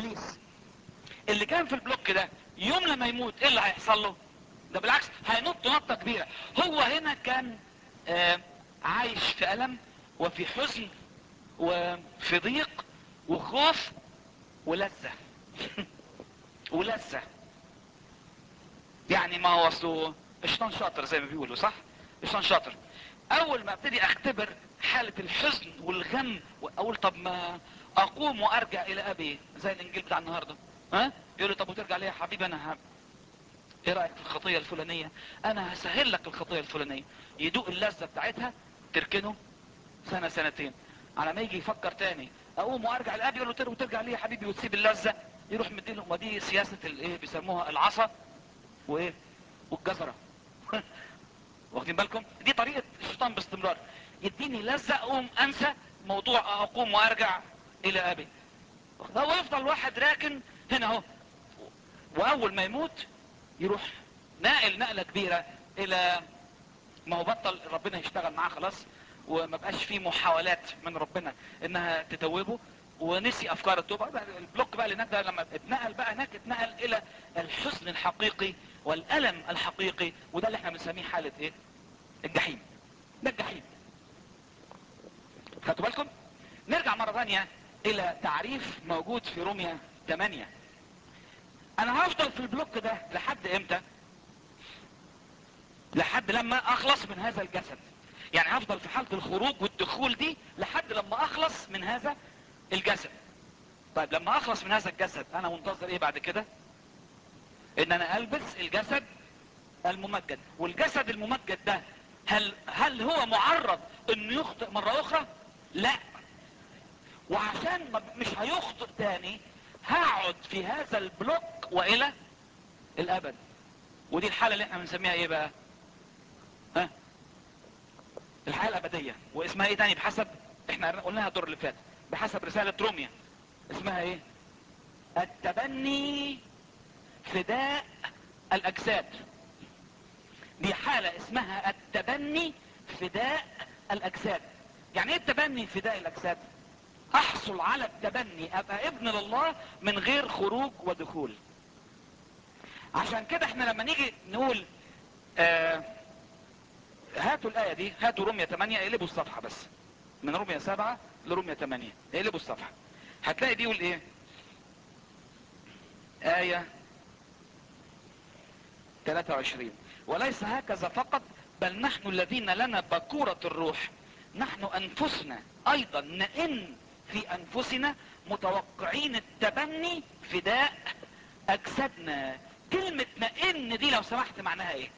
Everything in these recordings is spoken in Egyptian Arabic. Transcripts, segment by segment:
ابليس اللي كان في البلوك ده يوم لما يموت ايه اللي هيحصل له ده بالعكس هينط نطة كبيرة هو هنا كان آه عايش في ألم وفي حزن وفي ضيق وخوف ولذة ولذة يعني ما هو اصله الشيطان شاطر زي ما بيقولوا صح الشيطان شاطر اول ما ابتدي اختبر حالة الحزن والغم واقول طب ما اقوم وارجع الى ابي زي الانجيل بتاع النهاردة ها يقول لي طب وترجع ليه يا حبيبي انا ه... ايه رايك في الخطيه الفلانيه انا هسهل لك الخطيه الفلانيه يدوق اللذه بتاعتها تركنه سنه سنتين على ما يجي يفكر تاني اقوم وارجع لابي يقول له تر وترجع ليه يا حبيبي وتسيب اللذه يروح مديله ما دي سياسه الايه بيسموها العصا وايه والجزره واخدين بالكم دي طريقه الشيطان باستمرار يديني لذه اقوم انسى موضوع اقوم وارجع الى ابي هو يفضل واحد راكن هنا اهو واول ما يموت يروح ناقل نقلة كبيرة الى ما هو بطل ربنا يشتغل معاه خلاص وما بقاش فيه محاولات من ربنا انها تتوبه ونسي افكار التوبة بقى البلوك بقى اللي هناك ده لما اتنقل بقى هناك اتنقل الى الحزن الحقيقي والالم الحقيقي وده اللي احنا بنسميه حالة ايه الجحيم ده الجحيم خدتوا بالكم نرجع مرة ثانية الى تعريف موجود في روميا 8 انا هفضل في البلوك ده لحد امتى لحد لما اخلص من هذا الجسد يعني هفضل في حالة الخروج والدخول دي لحد لما اخلص من هذا الجسد طيب لما اخلص من هذا الجسد انا منتظر ايه بعد كده ان انا البس الجسد الممجد والجسد الممجد ده هل هل هو معرض انه يخطئ مرة اخرى لا وعشان ما مش هيخطئ تاني هقعد في هذا البلوك والى الابد ودي الحالة اللي احنا بنسميها ايه بقى ها الحياة الابدية واسمها ايه تاني بحسب احنا قلناها الدور اللي فات بحسب رسالة روميا اسمها ايه التبني فداء الاجساد دي حالة اسمها التبني فداء الاجساد يعني ايه التبني فداء الاجساد احصل على التبني ابقى ابن لله من غير خروج ودخول عشان كده احنا لما نيجي نقول آه هاتوا الاية دي هاتوا رومية 8 اقلبوا الصفحة بس من رومية 7 لرومية 8 اقلبوا الصفحة هتلاقي دي يقول ايه آية 23 وليس هكذا فقط بل نحن الذين لنا بكورة الروح نحن انفسنا ايضا نئن في انفسنا متوقعين التبني فداء اجسادنا كلمة نئن دي لو سمحت معناها ايه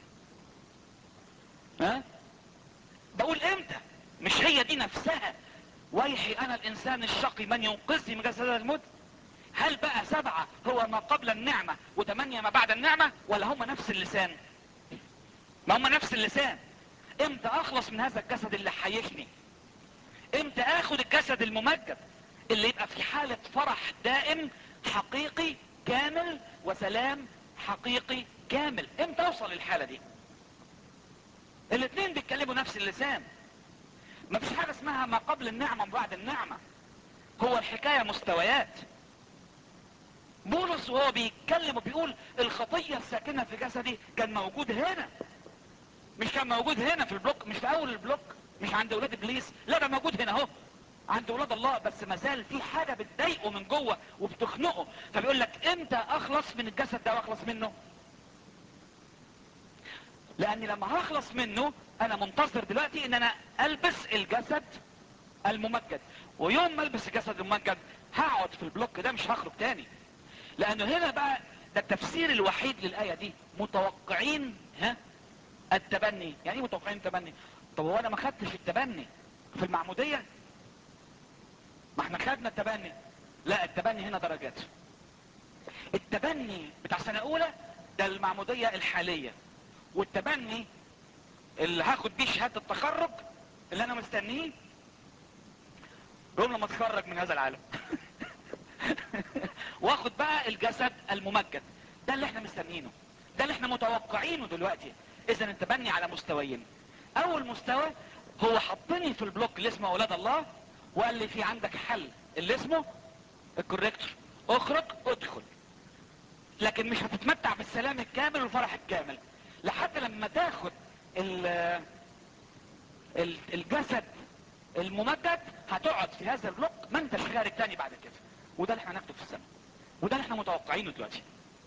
ها بقول امتى مش هي دي نفسها ويحي انا الانسان الشقي من ينقذني من جسد الموت هل بقى سبعة هو ما قبل النعمة وثمانية ما بعد النعمة ولا هم نفس اللسان ما هم نفس اللسان امتى اخلص من هذا الجسد اللي حيشني امتى اخد الجسد الممجد اللي يبقى في حالة فرح دائم حقيقي كامل وسلام حقيقي كامل امتى اوصل للحالة دي الاثنين بيتكلموا نفس اللسان ما فيش حاجة اسمها ما قبل النعمة وبعد النعمة هو الحكاية مستويات بولس وهو بيتكلم وبيقول الخطية الساكنة في جسدي كان موجود هنا مش كان موجود هنا في البلوك مش في اول البلوك مش عند ولاد ابليس لا ده موجود هنا اهو عند ولاد الله بس ما زال في حاجة بتضايقه من جوه وبتخنقه فبيقول لك امتى اخلص من الجسد ده واخلص منه لاني لما هخلص منه انا منتظر دلوقتي ان انا البس الجسد الممجد ويوم ما البس الجسد الممجد هقعد في البلوك ده مش هخرج تاني لانه هنا بقى ده التفسير الوحيد للآية دي متوقعين ها التبني يعني ايه متوقعين التبني طب هو انا ما خدتش التبني في المعمودية ما احنا خدنا التبني لا التبني هنا درجات التبني بتاع سنة اولى ده المعمودية الحالية والتبني اللي هاخد بيه شهادة التخرج اللي انا مستنيه يوم لما اتخرج من هذا العالم واخد بقى الجسد الممجد ده اللي احنا مستنيينه ده اللي احنا متوقعينه دلوقتي اذا التبني على مستويين اول مستوى هو حطني في البلوك اللي اسمه اولاد الله وقال لي في عندك حل اللي اسمه الكوريكتور اخرج ادخل لكن مش هتتمتع بالسلام الكامل والفرح الكامل لحد لما تاخد ال- ال- الجسد الممجد هتقعد في هذا البلوك ما انتش خارج تاني بعد كده وده اللي احنا هناخده في السماء وده اللي احنا متوقعينه دلوقتي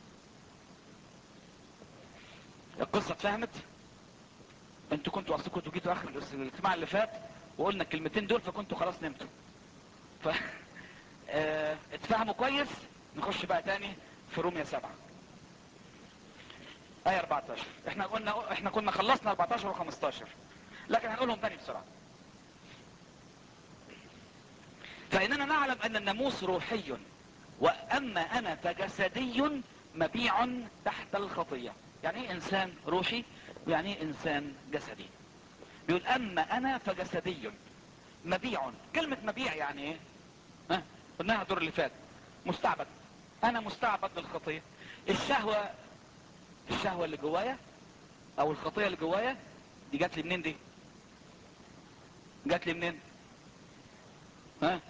القصه اتفهمت انتوا كنتوا اصل كنتوا جيتوا اخر الاس- الاجتماع اللي فات وقلنا الكلمتين دول فكنتوا خلاص نمتوا ف اه، اتفهموا كويس نخش بقى تاني في رومية سبعة آية 14 احنا قلنا احنا كنا خلصنا 14 و15 لكن هنقولهم تاني بسرعة فإننا نعلم أن الناموس روحي وأما أنا فجسدي مبيع تحت الخطية يعني ايه إنسان روحي ويعني ايه إنسان جسدي بيقول أما أنا فجسدي مبيع كلمة مبيع يعني ايه ها قلناها الدور اللي فات مستعبد أنا مستعبد للخطية الشهوة الشهوة اللي جوايا أو الخطية اللي جوايا دي جات لي منين دي جات لي منين ها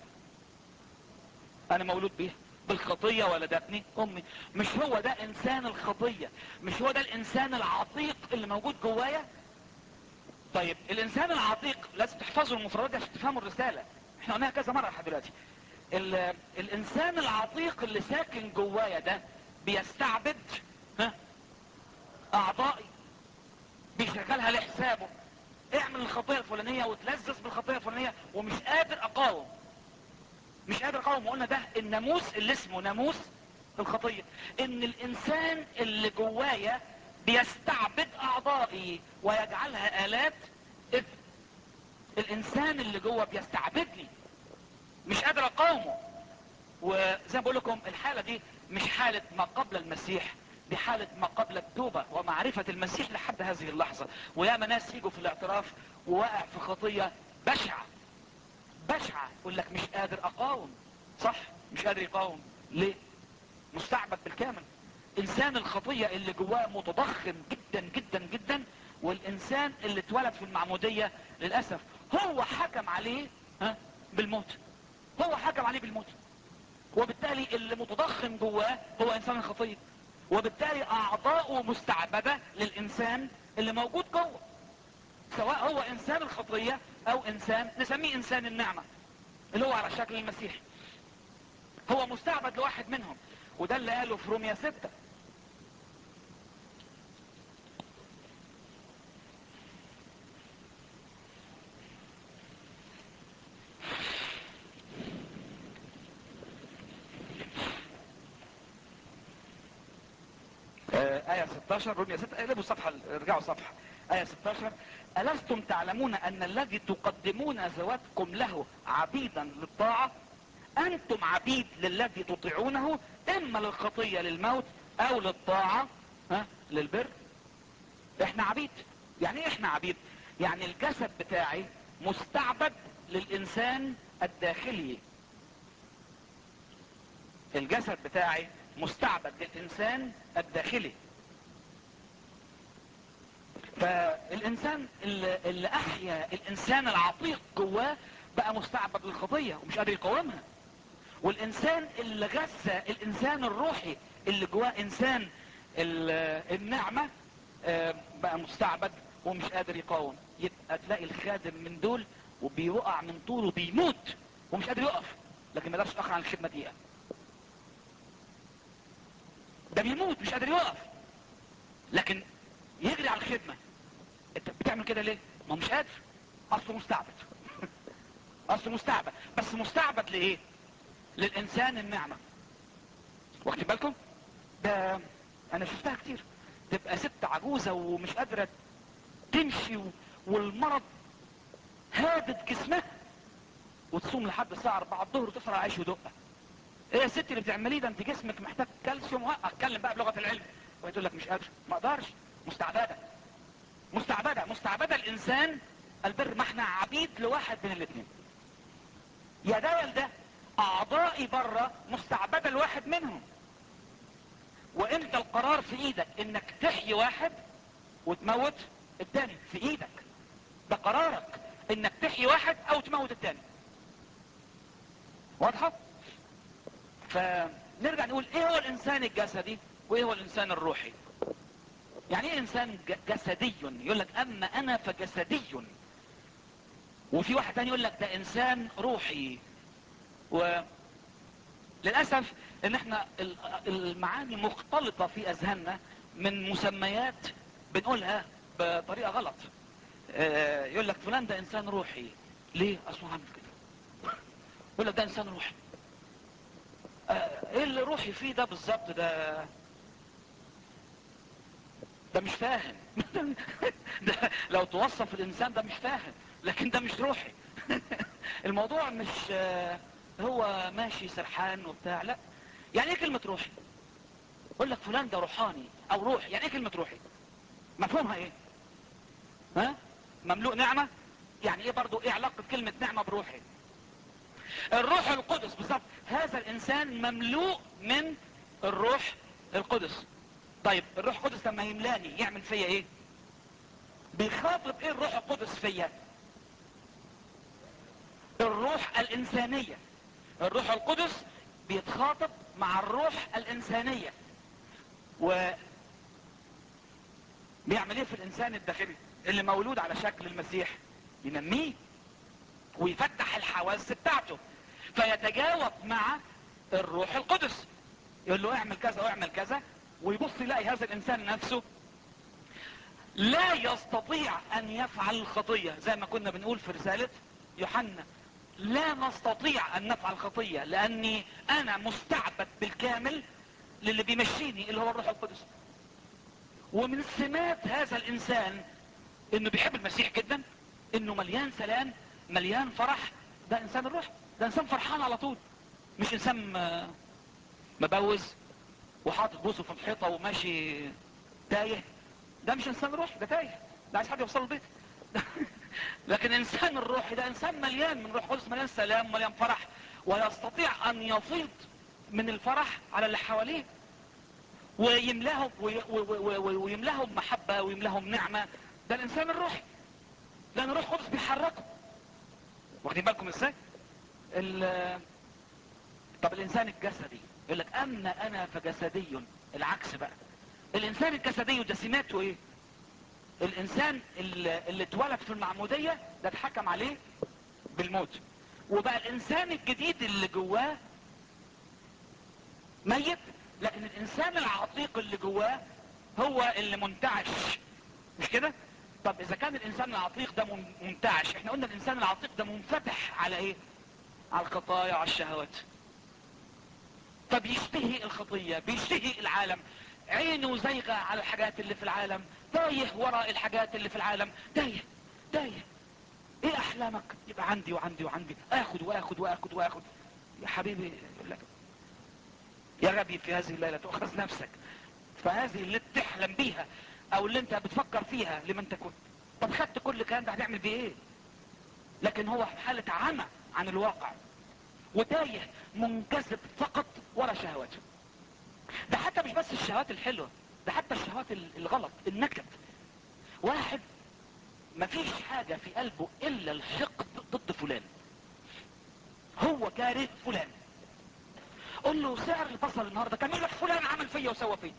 انا مولود بيها بالخطية ولدتني امي مش هو ده انسان الخطية مش هو ده الانسان العتيق اللي موجود جوايا طيب الانسان العتيق لازم تحفظوا المفردات دي عشان تفهموا الرسالة احنا قلناها كذا مرة لحد دلوقتي ال- الانسان العتيق اللي ساكن جوايا ده بيستعبد ها اعضائي بيشغلها لحسابه اعمل الخطية الفلانية وتلذذ بالخطية الفلانية ومش قادر اقاوم مش قادر اقاوم وقلنا ده الناموس اللي اسمه ناموس الخطية ان الانسان اللي جوايا بيستعبد اعضائي ويجعلها الات اثم الانسان اللي جوا بيستعبدني مش قادر اقاومه وزي ما بقول لكم الحالة دي مش حالة ما قبل المسيح دي حالة ما قبل التوبة ومعرفة المسيح لحد هذه اللحظة وياما ناس يجوا في الاعتراف وواقع في خطية بشعة بشعة يقول لك مش قادر اقاوم صح مش قادر يقاوم ليه مستعبد بالكامل انسان الخطية اللي جواه متضخم جدا جدا جدا والانسان اللي اتولد في المعمودية للأسف هو حكم عليه ها بالموت هو حكم عليه بالموت وبالتالي اللي متضخم جواه هو انسان الخطية وبالتالي اعضاؤه مستعبدة للانسان اللي موجود جوه سواء هو انسان الخطية او انسان نسميه انسان النعمة اللي هو على شكل المسيح هو مستعبد لواحد منهم وده اللي قاله في روميا ستة آه، آية 16 روميا 6 اقلبوا الصفحة ارجعوا صفحة آية 16 ألستم تعلمون أن الذي تقدمون ذواتكم له عبيدا للطاعة أنتم عبيد للذي تطيعونه إما للخطية للموت أو للطاعة ها للبر إحنا عبيد يعني إيه إحنا عبيد يعني الجسد بتاعي مستعبد للإنسان الداخلي الجسد بتاعي مستعبد للإنسان الداخلي فالإنسان اللي, اللي أحيا الإنسان العتيق جواه بقى مستعبد للخطية ومش قادر يقاومها والإنسان اللي غذى الإنسان الروحي اللي جواه إنسان ال- النعمة آه، بقى مستعبد ومش قادر يقاوم يبقى تلاقي الخادم من دول وبيوقع من طوله بيموت ومش قادر يقف لكن ما يقدرش يتأخر عن الخدمة دقيقة ده بيموت مش قادر يقف لكن يجري على الخدمة انت بتعمل كده ليه ما هو مش قادر اصله مستعبد اصله مستعبد بس مستعبد لايه للانسان النعمة واخد بالكم ده انا شفتها كتير تبقى ست عجوزة ومش قادرة تمشي و- والمرض هادد جسمها وتصوم لحد الساعة 4 الظهر وتفرع عيش ودقة ايه يا ست اللي بتعمليه ده انت جسمك محتاج كالسيوم وقع اتكلم بقى بلغة العلم وهي تقول لك مش قادر ما اقدرش مستعبدة مستعبدة مستعبدة الانسان البر ما احنا عبيد لواحد من الاثنين يا ده يا ده اعضائي بره مستعبدة لواحد منهم وانت القرار في ايدك انك تحيي واحد وتموت التاني في ايدك ده قرارك انك تحيي واحد او تموت التاني واضحة نرجع نقول ايه هو الانسان الجسدي وايه هو الانسان الروحي يعني ايه انسان ج- جسدي يقول لك اما انا فجسدي وفي واحد تاني يقول لك ده انسان روحي وللاسف ان احنا ال- المعاني مختلطة في اذهاننا من مسميات بنقولها بطريقة غلط آه، يقول لك فلان ده انسان روحي ليه اصله عامل كده يقول لك ده انسان روحي آه، ايه اللي روحي فيه ده بالظبط ده ده مش فاهم ده لو توصف الانسان ده مش فاهم لكن ده مش روحي الموضوع مش آه، هو ماشي سرحان وبتاع لا يعني ايه كلمة روحي يقول لك فلان ده روحاني او روح يعني ايه كلمة روحي مفهومها ايه ها مملوء نعمة يعني ايه برضو ايه علاقة كلمة نعمة بروحي الروح القدس بالظبط هذا الانسان مملوء من الروح القدس طيب الروح القدس لما يملاني يعمل فيا ايه بيخاطب ايه الروح القدس فيا الروح الانسانية الروح القدس بيتخاطب مع الروح الانسانية و بيعمل ايه في الانسان الداخلي اللي مولود على شكل المسيح ينميه ويفتح الحواس بتاعته فيتجاوب مع الروح القدس يقول له اعمل كذا واعمل كذا ويبص يلاقي هذا الانسان نفسه لا يستطيع ان يفعل الخطية زي ما كنا بنقول في رسالة يوحنا لا نستطيع ان نفعل خطية لاني انا مستعبد بالكامل للي بيمشيني اللي هو الروح القدس ومن سمات هذا الانسان انه بيحب المسيح جدا انه مليان سلام مليان فرح ده انسان الروح ده انسان فرحان على طول مش انسان آه، مبوز وحاطط بوسه في الحيطة وماشي تايه ده مش انسان روح ده تايه ده عايز حد يوصل البيت لكن انسان الروحي ده انسان مليان من روح قدس مليان سلام مليان فرح ويستطيع ان يفيض من الفرح على اللي حواليه ويملاهم وي- وي- وي- وي- ويملاهم محبة ويملاهم نعمة ده الانسان الروحي لان الروح القدس بيحركه واخدين بالكم ازاي ال- طب الانسان الجسدي يقول لك اما انا فجسدي العكس بقى الانسان الجسدي ده سماته ايه الانسان اللي, اللي اتولد في المعمودية ده اتحكم عليه بالموت وبقى الانسان الجديد اللي جواه ميت لكن الانسان العتيق اللي جواه هو اللي منتعش مش كده طب اذا كان الانسان العتيق ده من- منتعش احنا قلنا الانسان العتيق ده منفتح على ايه على الخطايا وعلى الشهوات فبيشتهي الخطية بيشتهي العالم عينه زيغة على الحاجات اللي في العالم تايه وراء الحاجات اللي في العالم تايه تايه ايه احلامك يبقى عندي وعندي وعندي اخد واخد واخد واخد يا حبيبي يقول لك يا ربي في هذه الليلة تؤخذ نفسك فهذه اللي بتحلم بيها او اللي انت بتفكر فيها لمن تكون طب خدت كل الكلام ده هتعمل بيه ايه لكن هو في حالة عمى عن الواقع وتايه منجذب فقط ورا شهواته ده حتى مش بس الشهوات الحلوة ده حتى الشهوات ال- الغلط النكد واحد مفيش حاجة في قلبه الا الحقد ضد فلان هو كاره فلان قول له سعر البصل النهاردة كان يقول لك فلان عمل فيا وسوى فيا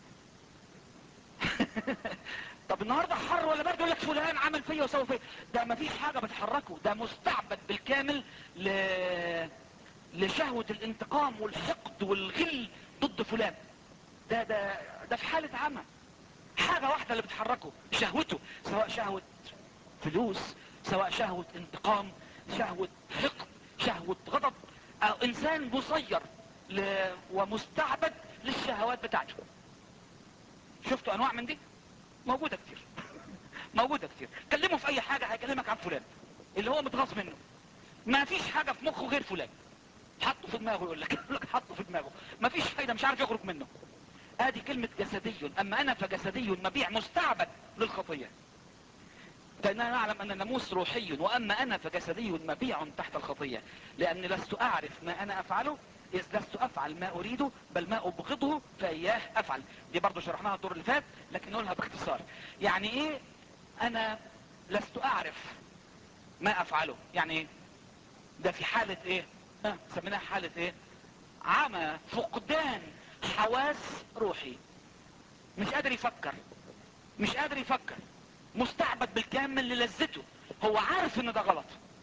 طب النهاردة حر ولا برد يقول لك فلان عمل فيا وسوى فيا ده مفيش حاجة بتحركه ده مستعبد بالكامل ل... لشهوة الانتقام والحقد والغل ضد فلان ده ده ده في حالة عمى حاجة واحدة اللي بتحركه شهوته سواء شهوة فلوس سواء شهوة انتقام شهوة حقد شهوة غضب او انسان مسير ل... ومستعبد للشهوات بتاعته شفتوا انواع من دي موجودة كتير موجودة كتير كلمه في اي حاجة هيكلمك عن فلان اللي هو متغاظ منه ما فيش حاجة في مخه غير فلان حطه في دماغه يقول لك يقول لك حطه في دماغه ما فيش فايدة مش عارف يخرج منه ادي كلمة جسدي اما انا فجسدي مبيع مستعبد للخطية فإننا نعلم أن الناموس روحي وأما أنا فجسدي مبيع تحت الخطية لأني لست أعرف ما أنا أفعله إذ لست أفعل ما أريده بل ما أبغضه فإياه أفعل دي برضو شرحناها الدور اللي فات لكن نقولها باختصار يعني إيه أنا لست أعرف ما أفعله يعني إيه ده في حالة إيه ها سميناها حالة إيه عمى فقدان حواس روحي مش قادر يفكر مش قادر يفكر مستعبد بالكامل للذته هو عارف ان ده غلط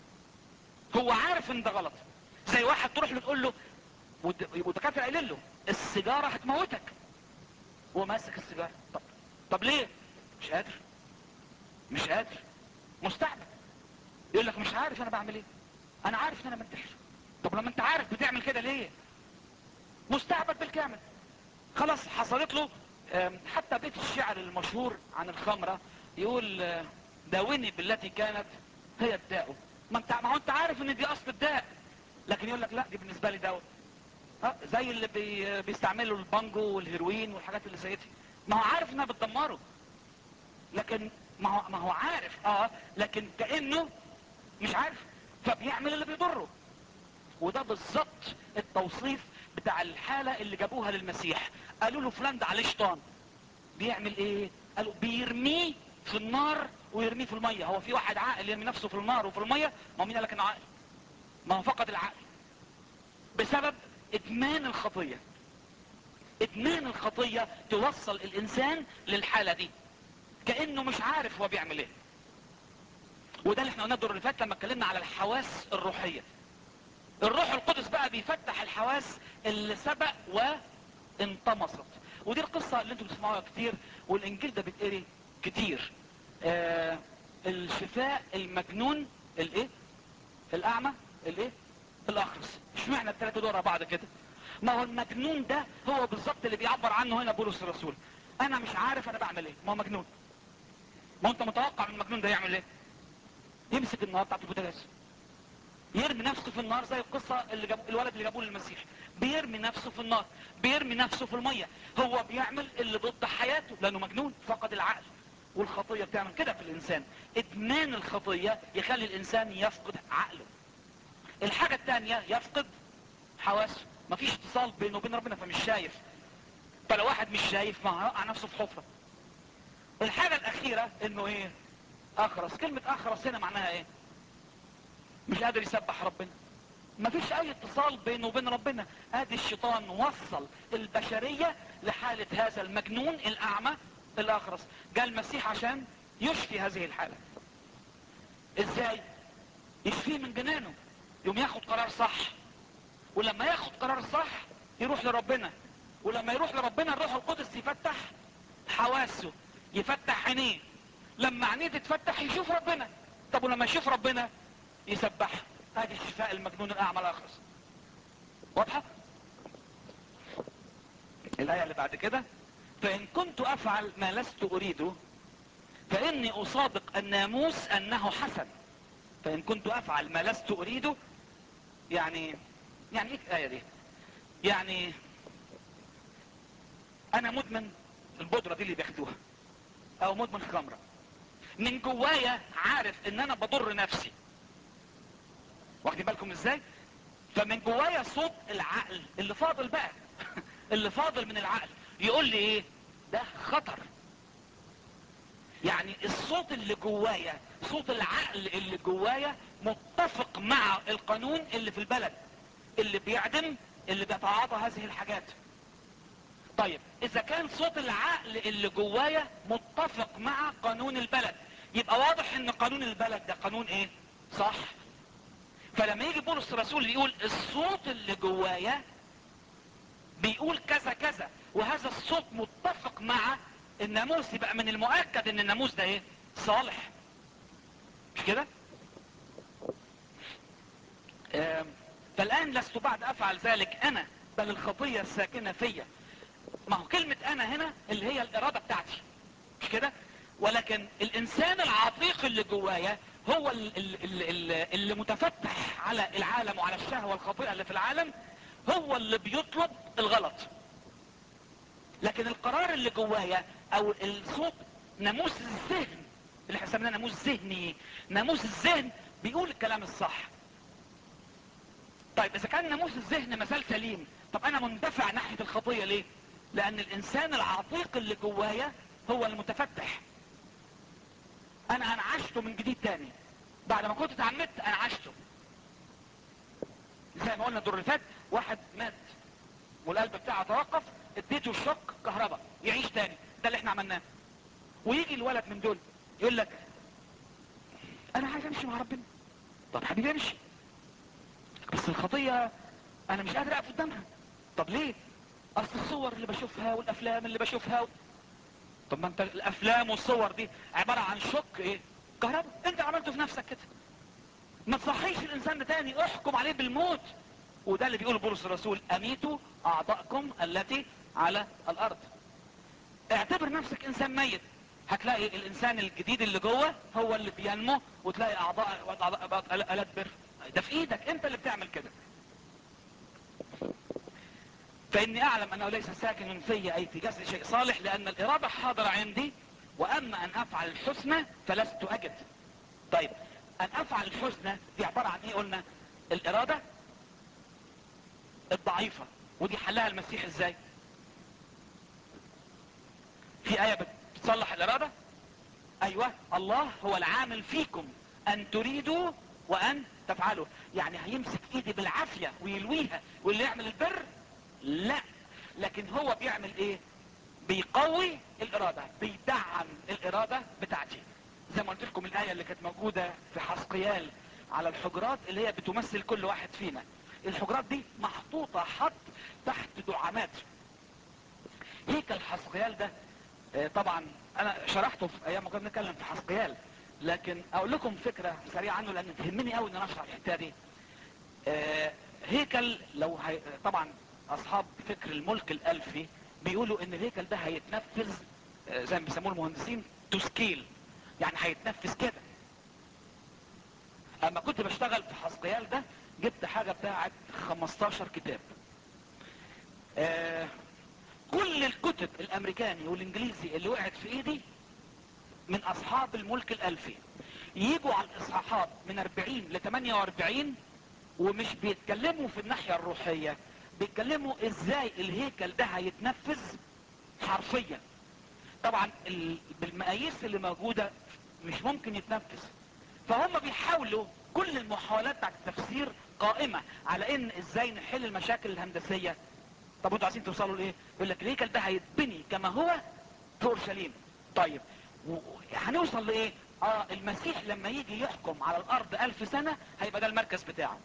هو عارف ان ده غلط زي واحد تروح له تقول له والد- والدكاتره قايلين له السيجاره هتموتك هو ماسك السيجاره طب طب ليه مش قادر مش قادر مستعبد يقول لك مش عارف انا بعمل ايه انا عارف ان انا منتحر طب لما انت عارف بتعمل كده ليه مستعبد بالكامل خلاص حصلت له آم، حتى بيت الشعر المشهور عن الخمرة يقول آه، داوني بالتي كانت هي الداء ما انت ما هو انت عارف ان دي اصل الداء لكن يقول لك لا دي بالنسبة لي دواء ها زي اللي بي بيستعملوا البانجو والهيروين والحاجات اللي زي دي ما هو عارف انها بتدمره لكن ما هو ما هو عارف اه لكن كانه مش عارف فبيعمل اللي بيضره وده بالظبط التوصيف بتاع الحالة اللي جابوها للمسيح قالوا له فلان ده عليه شيطان بيعمل ايه قالوا بيرميه في النار ويرميه في المية هو في واحد عاقل يرمي نفسه في النار وفي المية ما هو مين قال لك انه عاقل ما هو فقد العقل بسبب ادمان الخطية ادمان الخطية توصل الانسان للحالة دي كأنه مش عارف هو بيعمل ايه وده اللي احنا قلناه الدور اللي فات لما اتكلمنا على الحواس الروحية الروح القدس بقى بيفتح الحواس اللي سبق وانطمست ودي القصة اللي انتم بتسمعوها كتير والانجيل ده بيتقري كتير آه الشفاء المجنون الايه الاعمى الايه الاخرس اشمعنى الثلاثه دول ورا بعض كده ما هو المجنون ده هو بالظبط اللي بيعبر عنه هنا بولس الرسول انا مش عارف انا بعمل ايه ما هو مجنون ما هو انت متوقع من المجنون ده يعمل ايه يمسك النار بتاعت البوتاجاز يرمي نفسه في النار زي القصة اللي جابوا الولد اللي جابوه للمسيح بيرمي نفسه في النار بيرمي نفسه في المية هو بيعمل اللي ضد حياته لانه مجنون فقد العقل والخطية بتعمل كده في الانسان ادمان الخطية يخلي الانسان يفقد عقله الحاجة التانية يفقد حواسه مفيش اتصال بينه وبين ربنا فمش شايف فلو واحد مش شايف ما هيقع نفسه في حفرة الحاجة الاخيرة انه ايه اخرس كلمة اخرس هنا معناها ايه مش قادر يسبح ربنا مفيش اي اتصال بينه وبين ربنا ادي الشيطان وصل البشرية لحالة هذا المجنون الاعمى الاخرس جاء المسيح عشان يشفي هذه الحالة ازاي يشفيه من جنانه يوم ياخد قرار صح ولما ياخد قرار صح يروح لربنا ولما يروح لربنا الروح القدس يفتح حواسه يفتح عينيه لما عينيه تتفتح يشوف ربنا طب ولما يشوف ربنا يسبح هذه الشفاء المجنون الاعمى الاخرس واضحة الاية اللي بعد كده فان كنت افعل ما لست اريده فاني اصادق الناموس انه حسن فان كنت افعل ما لست اريده يعني يعني ايه الايه دي يعني انا مدمن البودرة دي اللي بياخدوها او مدمن خمرة من جوايا عارف ان انا بضر نفسي واخدين بالكم ازاي فمن جوايا صوت العقل اللي فاضل بقى اللي فاضل من العقل يقول لي ايه ده خطر يعني الصوت اللي جوايا صوت العقل اللي جوايا متفق مع القانون اللي في البلد اللي بيعدم اللي بيتعاطى هذه الحاجات طيب اذا كان صوت العقل اللي جوايا متفق مع قانون البلد يبقى واضح ان قانون البلد ده قانون ايه صح فلما يجي بولس الرسول يقول الصوت اللي جوايا بيقول كذا كذا وهذا الصوت متفق مع الناموس يبقى من المؤكد ان الناموس ده ايه صالح مش كده آم، فالان لست بعد افعل ذلك انا بل الخطية الساكنة فيا ما هو كلمة انا هنا اللي هي الارادة بتاعتي مش كده ولكن الانسان العتيق اللي جوايا هو ال- ال- ال- ال- اللي متفتح على العالم وعلى الشهوة الخطيئة اللي في العالم هو اللي بيطلب الغلط لكن القرار اللي جوايا او الصوت ناموس الذهن اللي احنا سميناه ناموس ذهني ناموس الذهن بيقول الكلام الصح طيب اذا كان ناموس الذهن مثال سليم طب انا مندفع ناحية الخطية ليه لان الانسان العتيق اللي جوايا هو المتفتح انا انعشته من جديد تاني بعد ما كنت اتعمدت انعشته زي ما قلنا الدور اللي فات واحد مات والقلب بتاعه توقف اديته الشوك كهرباء يعيش تاني ده اللي احنا عملناه ويجي الولد من دول يقول لك انا عايز امشي مع ربنا طب حبيبي امشي بس الخطية انا مش قادر اقف قدامها طب ليه اصل الصور اللي بشوفها والافلام اللي بشوفها و... طب ما انت الافلام والصور دي عبارة عن شك ايه كهرباء انت عملته في نفسك كده ما تصحيش الانسان ده تاني احكم عليه بالموت وده اللي بيقوله بولس الرسول اميتوا اعضاءكم التي على الارض اعتبر نفسك انسان ميت هتلاقي الانسان الجديد اللي جوه هو اللي بينمو وتلاقي اعضاء اعضاء الات بر ده في ايدك انت اللي بتعمل كده فاني اعلم انه ليس ساكن في اي في جسد شيء صالح لان الاراده حاضره عندي واما ان افعل الحسنى فلست اجد طيب ان افعل الحسنى دي عباره عن ايه قلنا الاراده الضعيفه ودي حلها المسيح ازاي في ايه بتصلح الاراده ايوه الله هو العامل فيكم ان تريدوا وان تفعلوا يعني هيمسك ايدي بالعافيه ويلويها واللي يعمل البر لا لكن هو بيعمل ايه بيقوي الاراده بيدعم الاراده بتاعتي زي ما قلت لكم الايه اللي كانت موجوده في حسقيال على الحجرات اللي هي بتمثل كل واحد فينا الحجرات دي محطوطه حط تحت دعامات هيكل حسقيال ده آه، طبعا انا شرحته في ايام ما كنا بنتكلم في حسقيال لكن اقول لكم فكره سريعه عنه لان تهمني قوي ان انا اشرح الحته دي آه، هيكل لو هي... طبعا اصحاب فكر الملك الالفي بيقولوا ان الهيكل ده هيتنفذ آه، زي ما بيسموه المهندسين تو سكيل يعني هيتنفذ كده اما كنت بشتغل في حسقيال ده جبت حاجه بتاعت 15 كتاب آه كل الكتب الامريكاني والانجليزي اللي وقعت في ايدي من اصحاب الملك الالفي يجوا على الاصحاحات من 40 ل 48 ومش بيتكلموا في الناحية الروحية بيتكلموا ازاي الهيكل ده هيتنفذ حرفيا طبعا ال- بالمقاييس اللي موجودة مش ممكن يتنفذ فهم بيحاولوا كل المحاولات بتاعت التفسير قائمة على ان ازاي نحل المشاكل الهندسية طب انتوا عايزين توصلوا لايه يقول لك الهيكل ده هيتبني كما هو في اورشليم طيب و- هنوصل لايه اه المسيح لما يجي يحكم على الارض الف سنة هيبقى ده المركز بتاعه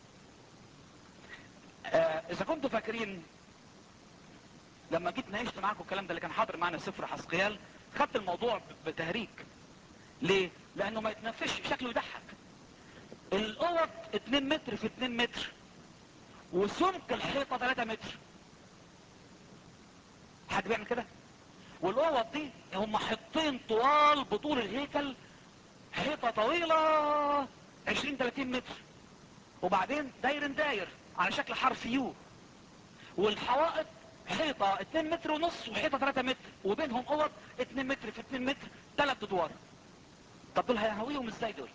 آه اذا كنتوا فاكرين لما جيت ناقشت معاكم الكلام ده اللي كان حاضر معانا سفر حسقيال خدت الموضوع ب- بتهريج ليه لانه ما يتنفش شكله يضحك الاوض 2 متر في 2 متر وسمك الحيطة 3 متر حد بيعمل كده والاوض دي هم حيطين طوال بطول الهيكل حيطة طويلة 20 30 متر وبعدين داير داير على شكل حرف يو والحوائط حيطة 2 متر ونص وحيطة 3 متر وبينهم اوض 2 متر في 2 متر 3 ادوار طب دول هيهويهم ازاي دول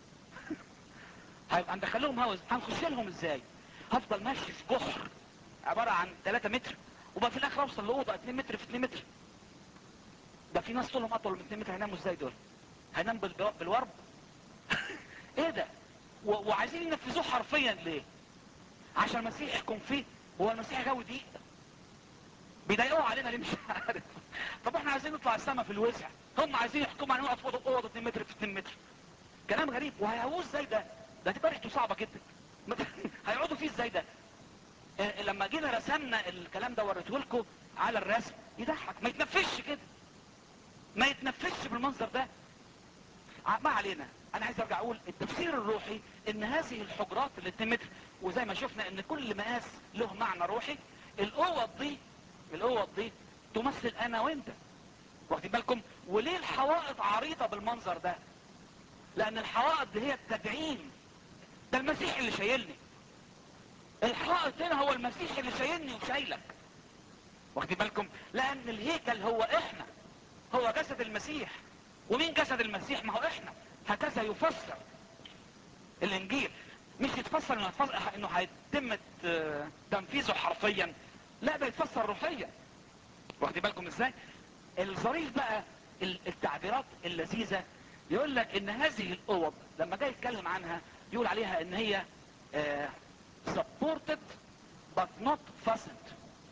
هيبقى هندخلهم هوا هنخش لهم ازاي هفضل ماشي في جحر عبارة عن 3 متر وبقى في الاخر اوصل لاوضه 2 متر في 2 متر ده في ناس طولهم اطول من 2 متر هيناموا ازاي دول هينام بالب- بالورب ايه ده و- وعايزين ينفذوه حرفيا ليه عشان المسيح يحكم فيه هو المسيح غاوي دي بيضايقوه علينا ليه مش عارف طب احنا عايزين نطلع السما في الوسع هم عايزين يحكموا علينا نقعد في اوضه أوضة 2 متر في 2 متر كلام غريب وهيهووه ازاي ده ده هتبقى ريحته صعبه جدا هيقعدوا فيه ازاي ده آه، لما جينا رسمنا الكلام ده وريته لكم على الرسم يضحك ما يتنفسش كده ما يتنفسش بالمنظر ده ع- ما علينا انا عايز ارجع اقول التفسير الروحي ان هذه الحجرات اللي 2 متر وزي ما شفنا ان كل مقاس له معنى روحي الاوض دي الاوض دي تمثل انا وانت واخدين بالكم وليه الحوائط عريضة بالمنظر ده لان الحوائط دي هي التدعيم ده المسيح اللي شايلني الحائط هنا هو المسيح اللي شايلني وشايلك واخدين بالكم لان الهيكل هو احنا هو جسد المسيح ومين جسد المسيح ما هو احنا هكذا يفسر الانجيل مش يتفسر انه هيتفسر- انه هيتم ت- تنفيذه حرفيا لا ده يتفسر روحيا واخدين بالكم ازاي الظريف بقى ال- التعبيرات اللذيذة يقول لك ان هذه الاوض لما جاي يتكلم عنها يقول عليها ان هي آه، supported but not fastened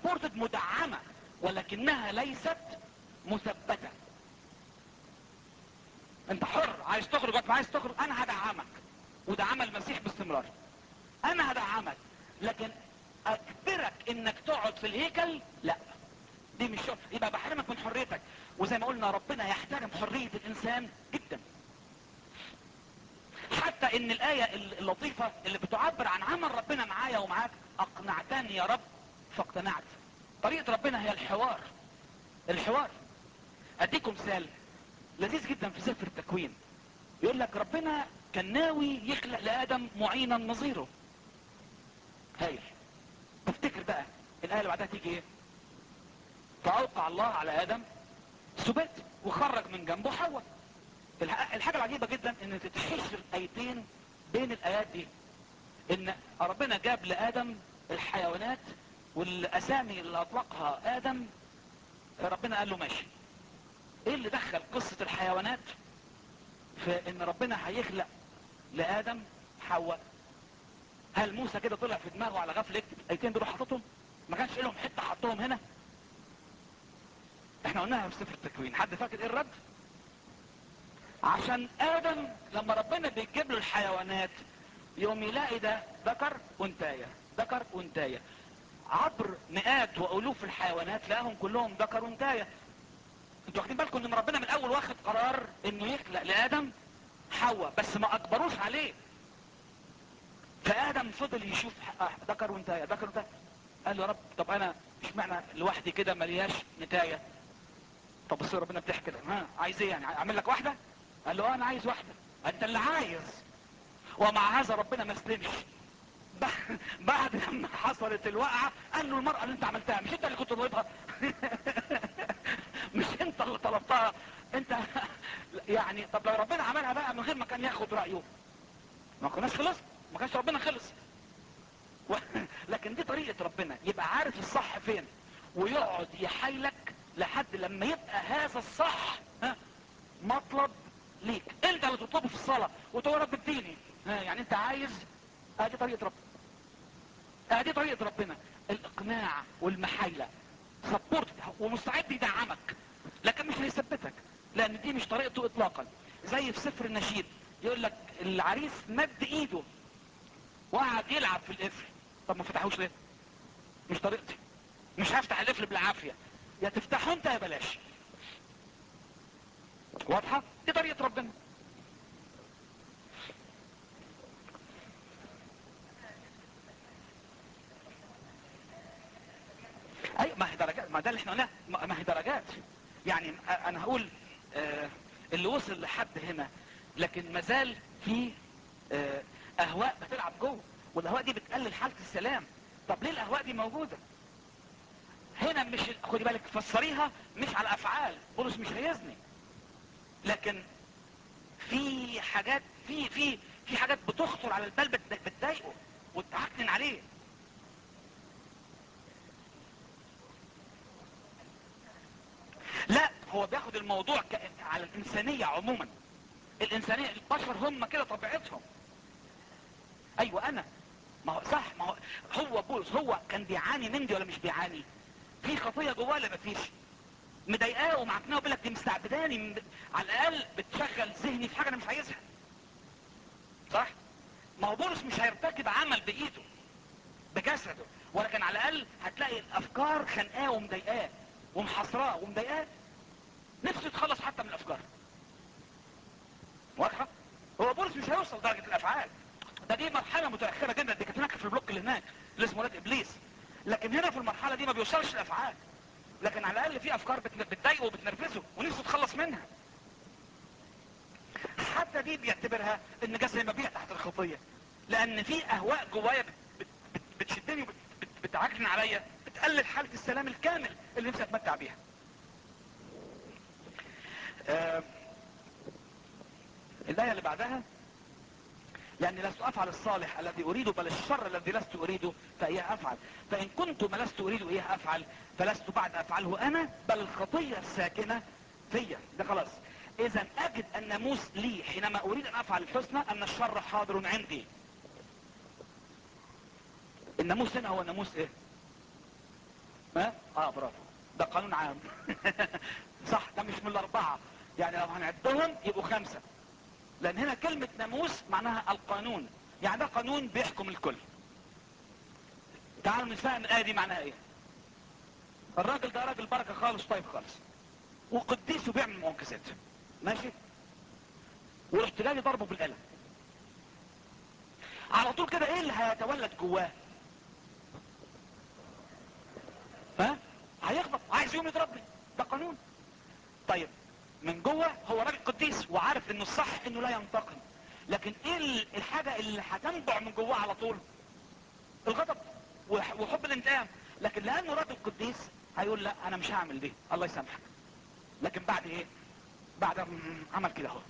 سبورتد مدعمة ولكنها ليست مثبتة انت حر عايز تخرج وقت ما عايز تخرج انا هدعمك وده عمل المسيح باستمرار انا هدعمك لكن اجبرك انك تقعد في الهيكل لا دي مش شغل. يبقى بحرمك من حريتك وزي ما قلنا ربنا يحترم حرية الانسان جدا حتى ان الاية اللطيفة اللي بتعبر عن عمل ربنا معايا ومعاك اقنعتني يا رب فاقتنعت طريقة ربنا هي الحوار الحوار اديكم مثال لذيذ جدا في سفر التكوين يقول لك ربنا كان ناوي يخلق لادم معينا نظيره هايل تفتكر بقى الايه اللي بعدها تيجي ايه فاوقع الله على ادم سبات وخرج من جنبه حواء الح- الحاجه العجيبه جدا ان تتحشر ايتين بين الايات دي ان ربنا جاب لادم الحيوانات والاسامي اللي اطلقها ادم ربنا قال له ماشي ايه اللي دخل قصة الحيوانات في ان ربنا هيخلق لادم حواء هل موسى كده طلع في دماغه على غفله يكتب الايتين دول حاططهم ما كانش لهم حته حطهم هنا احنا قلناها في سفر التكوين حد فاكر ايه الرد عشان ادم لما ربنا بيجيب له الحيوانات يوم يلاقي ده ذكر وانتايه ذكر وانتايه عبر مئات والوف الحيوانات لقاهم كلهم ذكر وانتايه انتوا واخدين بالكم ان ربنا من الاول واخد قرار انه يخلق لادم حواء بس ما اجبروش عليه فادم فضل يشوف ح- ذكر وانتايه ذكر وانتايه قال له يا رب طب انا اشمعنى لوحدي كده ملياش نتايه طب بص ربنا بتحكي كده ها عايز ايه يعني اعمل لك واحده قال له اه انا عايز واحده انت اللي عايز ومع هذا ربنا ما استلمش ب- بعد لما حصلت الوقعه قال له المراه اللي انت عملتها مش انت اللي كنت طالبها مش انت اللي طلبتها انت يعني طب لو ربنا عملها بقى من غير ما كان ياخد رايه ما كناش خلص ما كانش ربنا خلص و... لكن دي طريقة ربنا يبقى عارف الصح فين ويقعد يحايلك لحد لما يبقى هذا الصح ها مطلب ليك انت اللي تطلبه في الصلاة وتقول يا رب اديني ها يعني انت عايز ادي طريقة ربنا ادي طريقة ربنا الاقناع والمحايلة سبورت ومستعد يدعمك لكن مش هيثبتك لان دي مش طريقته اطلاقا زي في سفر النشيد يقول لك العريس مد ايده وقعد يلعب في القفل طب ما فتحوش ليه مش طريقتي مش هفتح القفل بالعافية يا تفتحه انت يا بلاش واضحة دي طريقة ربنا اي ما هي درجات ما ده اللي احنا قلناه ما ما هي درجات يعني انا هقول آه اللي وصل لحد هنا لكن مازال في آه اهواء بتلعب جوه والاهواء دي بتقلل حالة السلام طب ليه الاهواء دي موجودة هنا مش خدي بالك فسريها مش على افعال بولس مش هيزني لكن في حاجات في في في حاجات بتخطر على البال بت- بتضايقه وتعكنن عليه لا هو بياخد الموضوع ك... على الانسانية عموما الانسانية البشر هم كده طبيعتهم ايوه انا ما هو صح ما هو هو بولس هو كان بيعاني من دي ولا مش بيعاني في خطية جواه ولا مفيش مضايقاه ومعكناه وبيقول لك دي مستعبداني من... على الاقل بتشغل ذهني في حاجة انا مش عايزها صح ما هو بولس مش هيرتكب عمل بايده بجسده ولكن على الاقل هتلاقي الافكار خانقاه ومضايقاه ومحاصراه ومضايقاه نفسه يتخلص حتى من الافكار واضحه هو بولس مش هيوصل درجه الافعال ده دي مرحله متاخره جدا دي كانت هناك في البلوك اللي هناك اللي اسمه ولاد ابليس لكن هنا في المرحله دي ما بيوصلش الافعال لكن على الاقل في افكار بت- بتضايقه وبتنرفزه ونفسه يتخلص منها حتى دي بيعتبرها ان جسدي مبيع تحت الخطيه لان في اهواء جوايا بت- بت- بت- بتشدني وبتعكن عليا بتقلل حاله السلام الكامل اللي نفسي اتمتع بيها آه، الآية اللي بعدها يعني لست أفعل الصالح الذي أريده بل الشر الذي لست أريده فإياه أفعل فإن كنت ما لست أريد إياه أفعل فلست بعد أفعله أنا بل الخطية الساكنة فيا ده خلاص إذا أجد الناموس لي حينما أريد أن أفعل الحسنى أن الشر حاضر عندي الناموس هنا هو ناموس إيه ها اه برافو ده قانون عام صح ده مش من الاربعة يعني لو هنعدهم يبقوا خمسة لان هنا كلمة ناموس معناها القانون يعني ده قانون بيحكم الكل تعالوا نفهم الآية دي معناها ايه الراجل ده راجل بركة خالص طيب خالص وقديس وبيعمل معجزات ماشي ورحت جاي ضربه بالقلم على طول كده ايه اللي هيتولد جواه ها هيغضب عايز يوم يضربني ده قانون طيب من جوه هو راجل قديس وعارف انه الصح انه لا ينتقم لكن ايه ال- الحاجة اللي هتنبع من جواه على طول الغضب وح- وحب الانتقام لكن لانه راجل قديس هيقول لا انا مش هعمل دي الله يسامحك لكن بعد ايه بعد م- عمل كده اهو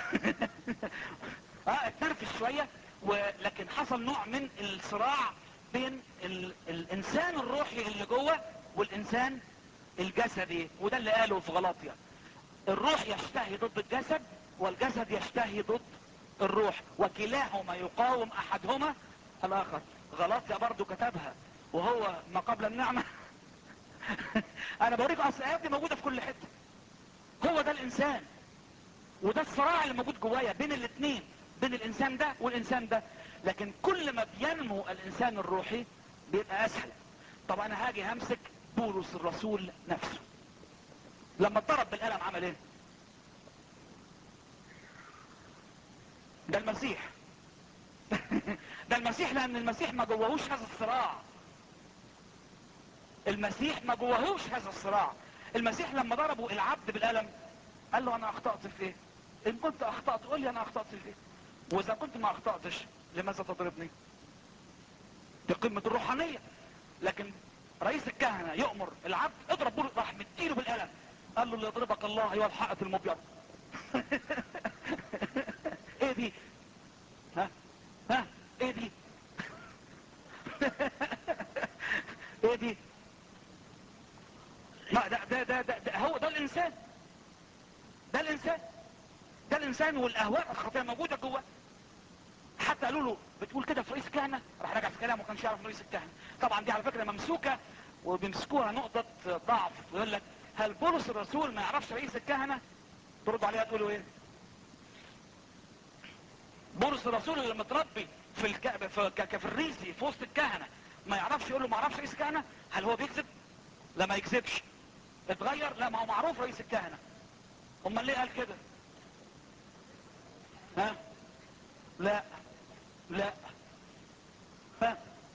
اه اتنرفز شوية ولكن حصل نوع من الصراع بين ال... الانسان الروحي اللي جوه والانسان الجسدي وده اللي قاله في غلاطيا الروح يشتهي ضد الجسد والجسد يشتهي ضد الروح وكلاهما يقاوم احدهما الاخر غلاطيا برضو كتبها وهو ما قبل النعمة انا بوريك اصل الايات دي موجودة في كل حتة هو ده الانسان وده الصراع اللي موجود جوايا بين الاثنين بين الانسان ده والانسان ده لكن كل ما بينمو الانسان الروحي بيبقى اسهل طب انا هاجي همسك بولس الرسول نفسه لما اتضرب بالقلم عمل ايه ده المسيح ده المسيح لان المسيح ما جواهوش هذا الصراع المسيح ما جواهوش هذا الصراع المسيح لما ضربوا العبد بالقلم قال له انا اخطأت في ايه ان كنت اخطأت قول لي انا اخطأت في ايه واذا كنت ما اخطأتش لماذا تضربني دي قمة الروحانية لكن رئيس الكهنة يؤمر العبد اضرب بول راح مديله بالقلم قال له اللي يضربك الله ايها الحائط المبيض ايه دي ها ها ايه دي ايه دي لا ده ده ده, ده, ده هو ده الانسان ده الانسان ده الانسان والاهواء الخطيه موجوده جوه حتى قالوا له بتقول كده في رئيس الكهنه راح رجع في كلامه ما كانش يعرف رئيس الكهنه طبعا دي على فكره ممسوكه وبيمسكوها نقطه ضعف ويقول لك هل بولس الرسول ما يعرفش رئيس الكهنه ترد عليها تقولوا ايه بولس الرسول اللي متربي في الك... في ك- كفريسي في وسط الكهنه ما يعرفش يقول له ما يعرفش رئيس الكهنه هل هو بيكذب لا ما يكذبش اتغير لا ما هو معروف رئيس الكهنه امال ليه قال كده ها لا لا ها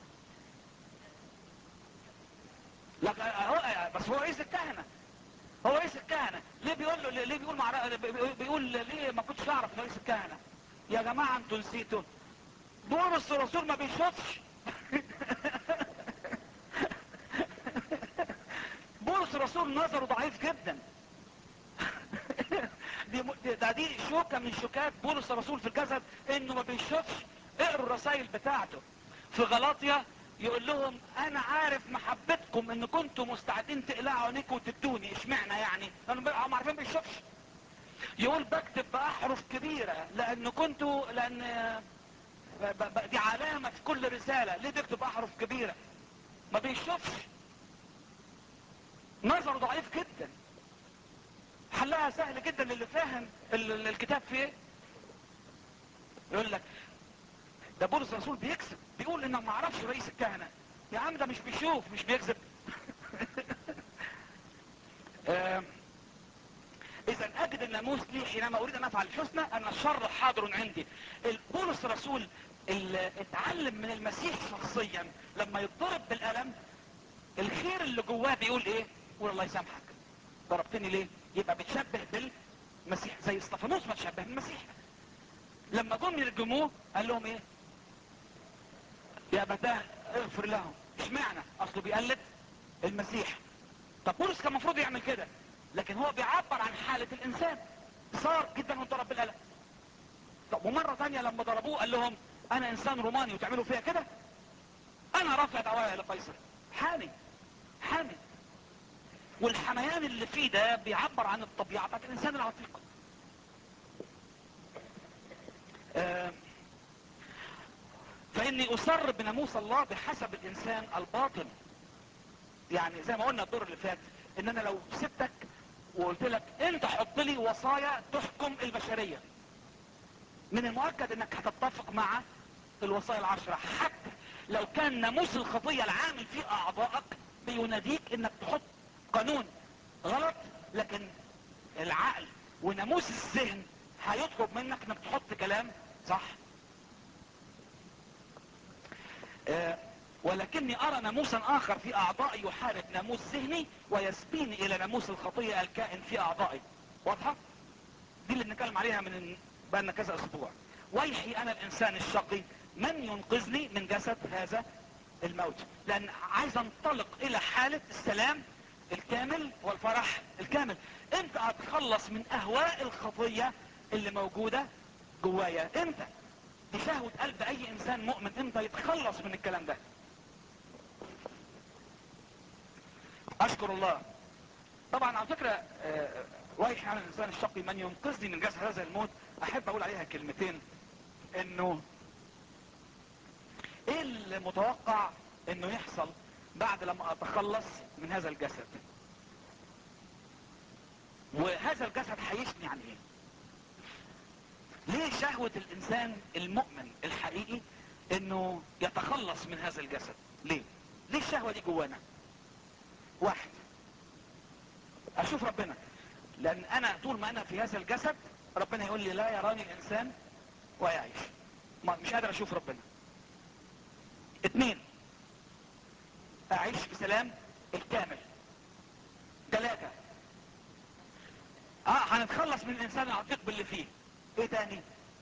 لا هو بس هو رئيس الكهنه هو رئيس الكهنه ليه بيقول له ليه بيقول مع بيقول ليه ما كنتش اعرف رئيس الكهنه يا جماعه انتوا نسيتوا بولس الرسول ما بيشوفش بولس الرسول نظره ضعيف جدا دي م- دي- ده دي شوكة من شوكات بولس الرسول في الجسد انه ما بيشوفش اقروا الرسائل بتاعته في غلاطيا يقول لهم انا عارف محبتكم ان كنتوا مستعدين تقلعوا عينيكم وتدوني اشمعنى يعني لانه هم عارفين بيشوفش يقول بكتب باحرف كبيرة لان كنتوا لان ب- ب- دي علامة في كل رسالة ليه بيكتب احرف كبيرة ما بيشوفش نظره ضعيف جدا حلها سهل جدا للي فاهم ال- ال- الكتاب فيه ايه يقول لك ده بولس الرسول بيكذب بيقول انه ما اعرفش رئيس الكهنة يا عم ده مش بيشوف مش بيكذب آم، اذا اجد الناموس لي حينما اريد ان افعل الحسنى ان الشر حاضر عندي ال- بولس الرسول اللي اتعلم من المسيح شخصيا لما يتضرب بالقلم الخير اللي جواه بيقول ايه يقول الله يسامحك ضربتني ليه يبقى بتشبه بالمسيح زي استفانوس ما تشبه بالمسيح لما جم يرجموه قال لهم ايه يا ابتاه اغفر لهم اشمعنى اصله بيقلد المسيح طب بولس كان المفروض يعمل كده لكن هو بيعبر عن حالة الانسان صار جدا وضرب بالقلم طب ومرة ثانية لما ضربوه قال لهم انا انسان روماني وتعملوا فيها كده انا رافع دعوايا لقيصر حامي حامي والحميان اللي فيه ده بيعبر عن الطبيعة بتاعت الانسان العتيق آه، فاني اصر بناموس الله بحسب الانسان الباطن يعني زي ما قلنا الدور اللي فات ان انا لو سبتك وقلت لك انت حط لي وصايا تحكم البشرية من المؤكد انك هتتفق مع الوصايا العشرة حتى لو كان ناموس الخطية العامل في اعضائك بيناديك انك تحط قانون غلط لكن العقل وناموس الذهن هيطلب منك انك تحط كلام صح آه ولكني ارى ناموسا اخر في اعضائي يحارب ناموس ذهني ويسبيني الى ناموس الخطية الكائن في اعضائي واضحة دي اللي بنتكلم عليها من بقالنا كذا اسبوع ويحي انا الانسان الشقي من ينقذني من جسد هذا الموت لان عايز انطلق الى حالة السلام الكامل والفرح الكامل امتى اتخلص من اهواء الخطية اللي موجودة جوايا امتى دي شهوة قلب اي انسان مؤمن امتى يتخلص من الكلام ده اشكر الله طبعا على فكرة آه، رايح على الانسان الشقي من ينقذني من جسد هذا الموت احب اقول عليها كلمتين انه ايه المتوقع انه يحصل بعد لما اتخلص من هذا الجسد وهذا الجسد هيشني عن ايه ليه شهوة الانسان المؤمن الحقيقي انه يتخلص من هذا الجسد ليه ليه الشهوة دي جوانا واحد اشوف ربنا لان انا طول ما انا في هذا الجسد ربنا يقول لي لا يراني الانسان ويعيش ما مش قادر اشوف ربنا اتنين اعيش في سلام الكامل ثلاثة اه هنتخلص من الانسان العتيق باللي فيه ايه تاني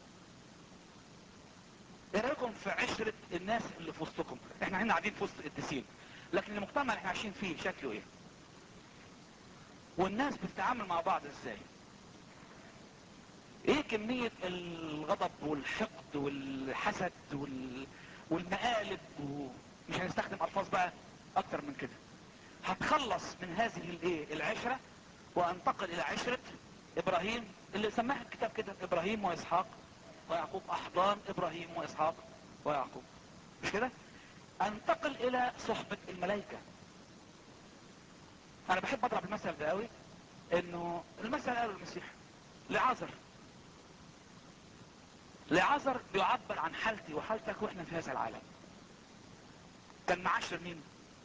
ايه رايكم في عشرة الناس اللي في وسطكم احنا هنا قاعدين في وسط القديسين لكن المجتمع اللي احنا عايشين فيه شكله ايه والناس بتتعامل مع بعض ازاي ايه كمية الغضب والحقد والحسد وال... والمقالب ومش هنستخدم الفاظ بقى اكتر من كده هتخلص من هذه الايه العشرة وانتقل الى عشرة ابراهيم اللي سماها الكتاب كده ابراهيم واسحاق ويعقوب احضان ابراهيم واسحاق ويعقوب مش كده انتقل الى صحبة الملائكة انا بحب اضرب المثل ده قوي انه المثل قاله المسيح لعذر لعذر بيعبر عن حالتي وحالتك واحنا في هذا العالم كان معاشر مين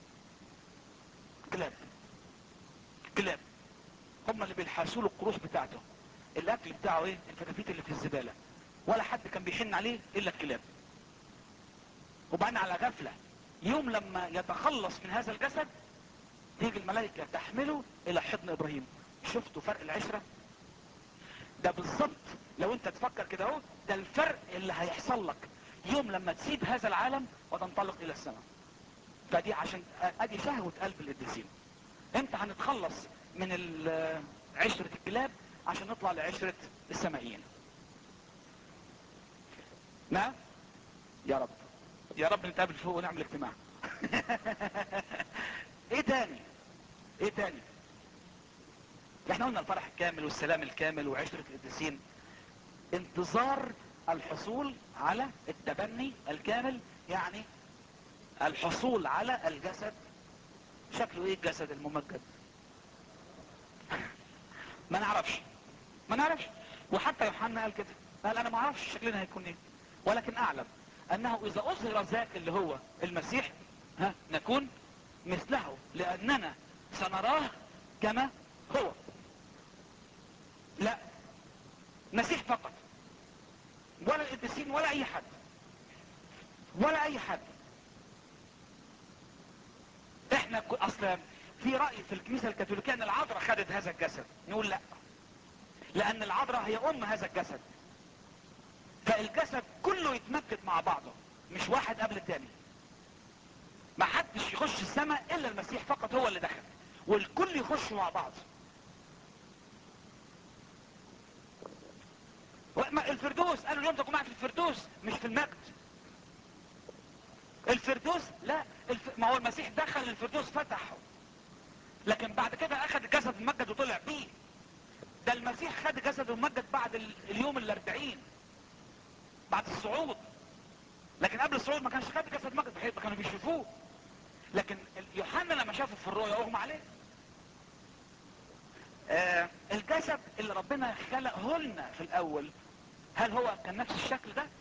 كلاب كلاب هم اللي بيلحسوا له القروش بتاعته الاكل بتاعه ايه الفتافيت اللي في الزبالة ولا حد كان بيحن عليه الا الكلاب وبعدين على غفلة يوم لما يتخلص من هذا الجسد تيجي الملائكة تحمله الى حضن ابراهيم شفتوا فرق العشرة ده بالظبط لو انت تفكر كده اهو ده الفرق اللي هيحصل لك يوم لما تسيب هذا العالم وتنطلق الى السماء فدي عشان ادي شهوة قلب القديسين امتى هنتخلص من ال- عشرة الكلاب عشان نطلع لعشرة السمائيين نعم يا رب يا رب نتقابل فوق ونعمل اجتماع ايه تاني ايه تاني احنا قلنا الفرح الكامل والسلام الكامل وعشرة القديسين انتظار الحصول على التبني الكامل يعني الحصول على الجسد شكله ايه الجسد الممجد ما نعرفش ما نعرفش وحتى يوحنا قال كده قال انا ما اعرفش شكلنا هيكون ايه ولكن اعلم انه اذا اظهر ذاك اللي هو المسيح ها نكون مثله لاننا سنراه كما هو لا مسيح فقط ولا القديسين ولا اي حد ولا اي حد احنا ك- اصلا في رأي في الكنيسة الكاثوليكية ان العذراء خدت هذا الجسد نقول لا لان العذراء هي ام هذا الجسد فالجسد كله يتمجد مع بعضه مش واحد قبل التاني ما حدش يخش السماء الا المسيح فقط هو اللي دخل والكل يخش مع بعض وما- الفردوس قالوا اليوم تكون معك في الفردوس مش في المجد الفردوس لا الف... ما هو المسيح دخل الفردوس فتحه لكن بعد كده اخذ الجسد الممجد وطلع بيه ده المسيح خد جسد الممجد بعد ال... اليوم الاربعين بعد الصعود لكن قبل الصعود ما كانش خد جسد ممجد بحيث كانوا بيشوفوه لكن يوحنا لما شافه في الرؤيا اغمى عليه آه الجسد اللي ربنا خلقه لنا في الاول هل هو كان نفس الشكل ده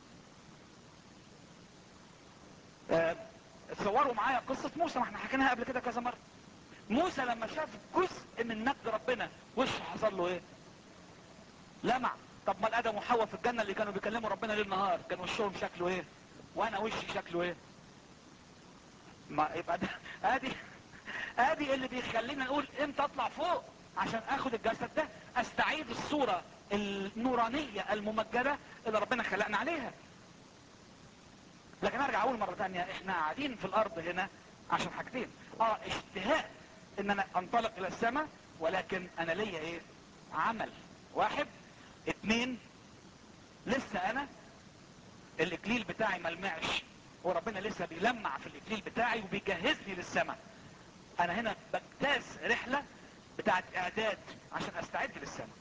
آه تصوروا معايا قصة موسى ما احنا حكيناها قبل كده كذا مرة موسى لما شاف جزء من مجد ربنا وشه حصل له ايه لمع طب ما ادم وحواء في الجنة اللي كانوا بيكلموا ربنا ليل نهار كان وشهم شكله ايه وانا وشي شكله ايه ما يبقى ده ادي ادي اللي بيخلينا نقول امتى اطلع فوق عشان اخد الجسد ده استعيد الصورة النورانية الممجدة اللي ربنا خلقنا عليها لكن ارجع اقول مرة تانية احنا قاعدين في الارض هنا عشان حاجتين اه اشتهاء ان انا انطلق الى السماء ولكن انا ليا ايه عمل واحد اتنين لسه انا الاكليل بتاعي ملمعش وربنا لسه بيلمع في الاكليل بتاعي وبيجهزني للسماء انا هنا بجتاز رحلة بتاعت اعداد عشان استعد للسماء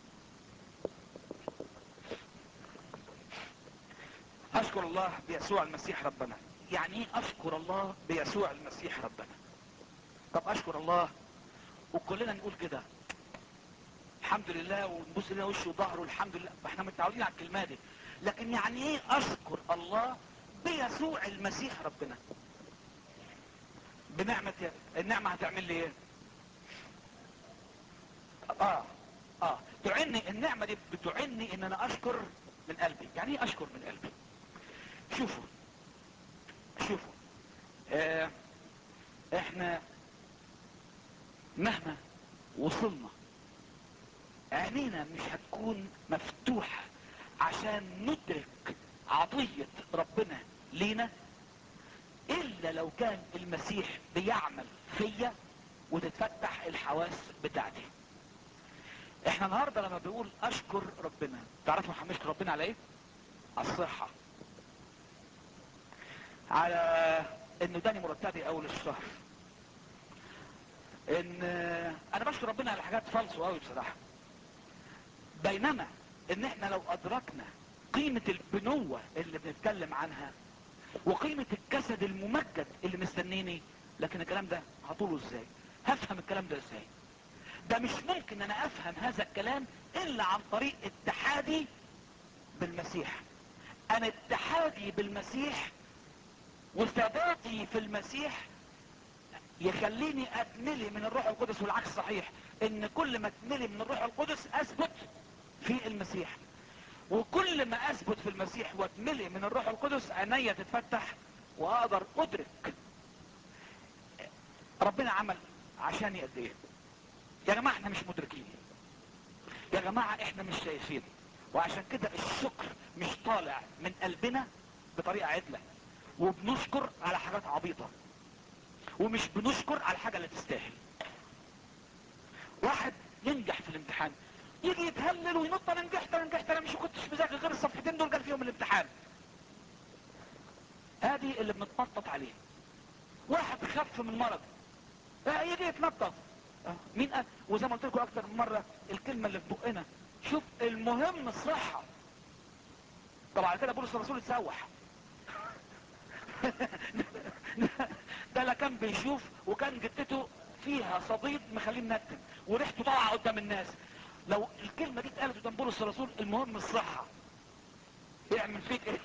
اشكر الله بيسوع المسيح ربنا يعني ايه اشكر الله بيسوع المسيح ربنا طب اشكر الله وكلنا نقول كده الحمد لله ونبص لنا وشه وظهره الحمد لله احنا متعودين على الكلمه دي لكن يعني ايه اشكر الله بيسوع المسيح ربنا بنعمة النعمة هتعمل لي ايه اه اه تعني النعمة دي بتعني ان انا اشكر من قلبي يعني ايه اشكر من قلبي شوفوا شوفوا آه احنا مهما وصلنا عينينا مش هتكون مفتوحة عشان ندرك عطية ربنا لينا الا لو كان المسيح بيعمل فيا وتتفتح الحواس بتاعتي احنا النهاردة لما بنقول اشكر ربنا تعرفوا هنشكر ربنا على ايه على الصحة على انه اداني مرتبي اول الشهر ان انا بشكر ربنا على حاجات فالصو قوي بصراحة بينما ان احنا لو ادركنا قيمة البنوة اللي بنتكلم عنها وقيمة الجسد الممجد اللي مستنيني لكن الكلام ده هطوله ازاي هفهم الكلام ده ازاي ده مش ممكن انا افهم هذا الكلام الا عن طريق اتحادي بالمسيح انا اتحادي بالمسيح وثباتي في المسيح يخليني اتملي من الروح القدس والعكس صحيح ان كل ما اتملي من الروح القدس اثبت في المسيح وكل ما اثبت في المسيح واتملي من الروح القدس عينيا تتفتح واقدر ادرك ربنا عمل عشاني قد ايه يا جماعة احنا مش مدركين يا جماعة احنا مش شايفين وعشان كده الشكر مش طالع من قلبنا بطريقة عدلة وبنشكر على حاجات عبيطة ومش بنشكر على حاجة اللي تستاهل واحد ينجح في الامتحان يجي يتهلل وينط انا نجحت انا نجحت انا مش كنتش مذاكر غير الصفحتين دول قال فيهم الامتحان ادي اللي بنتنطط عليه واحد خف من مرض اه يجي يتنطط اه مين قال وزي ما قلت لكم اكتر من مره الكلمه اللي في بقنا شوف المهم الصحه طبعا كده بولس الرسول اتسوح ده لا كان بيشوف وكان جدته فيها صديد مخليه منتن وريحته طالعه قدام الناس لو الكلمه دي اتقالت قدام بولس الرسول المهم الصحه يعمل فيك ايه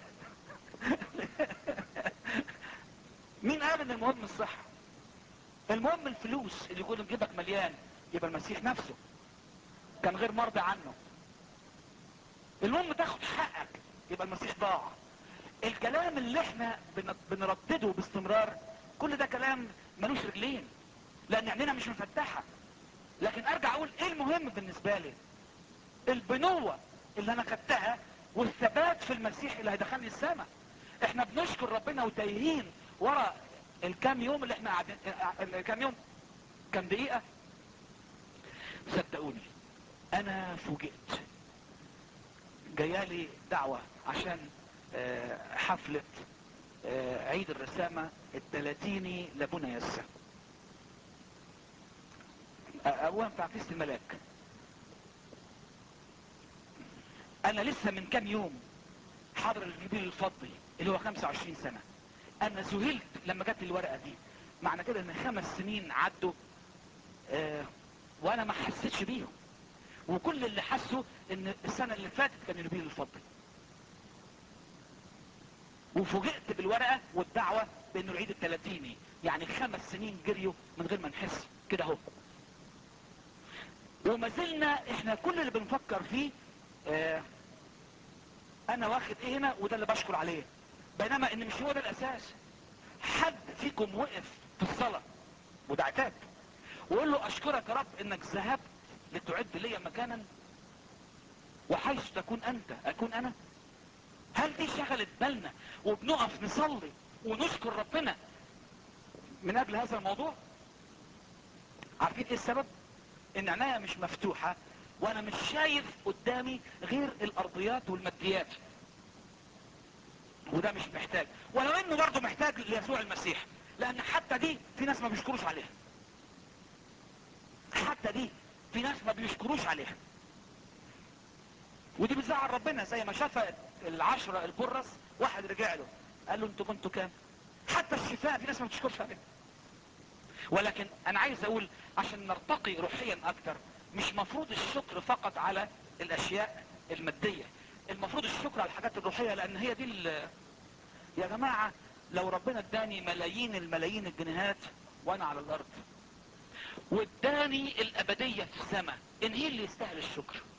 مين قال ان المهم الصحه المهم الفلوس اللي يكون جيبك مليان يبقى المسيح نفسه كان غير مرضي عنه المهم تاخد حقك يبقى المسيح ضاع الكلام اللي احنا بن- بنردده باستمرار كل ده كلام ملوش رجلين لان عينينا مش مفتحه لكن ارجع اقول ايه المهم بالنسبه لي البنوه اللي انا خدتها والثبات في المسيح اللي هيدخلني السماء احنا بنشكر ربنا وتايهين ورا الكام يوم اللي احنا قاعدين الكام يوم كام دقيقه صدقوني انا فوجئت جايالي دعوه عشان آه، حفله آه، عيد الرسامه الثلاثيني لابونا يسا اولا بتاع كنيسه الملاك انا لسه من كام يوم حاضر الجبيل الفضي اللي هو 25 سنة انا ذهلت لما جات لي الورقة دي معنى كده ان خمس سنين عدوا آه وانا ما حسيتش بيهم وكل اللي حسوا ان السنة اللي فاتت كان ينبيه الفضل وفوجئت بالورقة والدعوة بانه العيد التلاتيني يعني خمس سنين جريوا من غير ما نحس كده اهو وما زلنا احنا كل اللي بنفكر فيه اه انا واخد ايه هنا وده اللي بشكر عليه بينما ان مش هو ده الاساس حد فيكم وقف في الصلاة وده عتاب وقول له اشكرك يا رب انك ذهبت لتعد لي مكانا وحيث تكون انت اكون انا هل دي شغلت بالنا وبنقف نصلي ونشكر ربنا من اجل هذا الموضوع عارفين ايه السبب ان عينيا مش مفتوحة وانا مش شايف قدامي غير الارضيات والماديات وده مش محتاج ولو انه برضه محتاج ليسوع المسيح لان حتى دي في ناس ما بيشكروش عليها حتى دي في ناس ما بيشكروش عليها ودي بتزعل ربنا زي ما شاف العشرة البرص واحد رجع له قال له انتوا كنتوا كام حتى الشفاء في ناس ما بتشكرش عليها ولكن انا عايز اقول عشان نرتقي روحيا اكتر مش مفروض الشكر فقط على الاشياء المادية المفروض الشكر على الحاجات الروحية لان هي دي يا جماعة لو ربنا اداني ملايين الملايين الجنيهات وانا على الارض واداني الابدية في السماء ان هي اللي يستاهل الشكر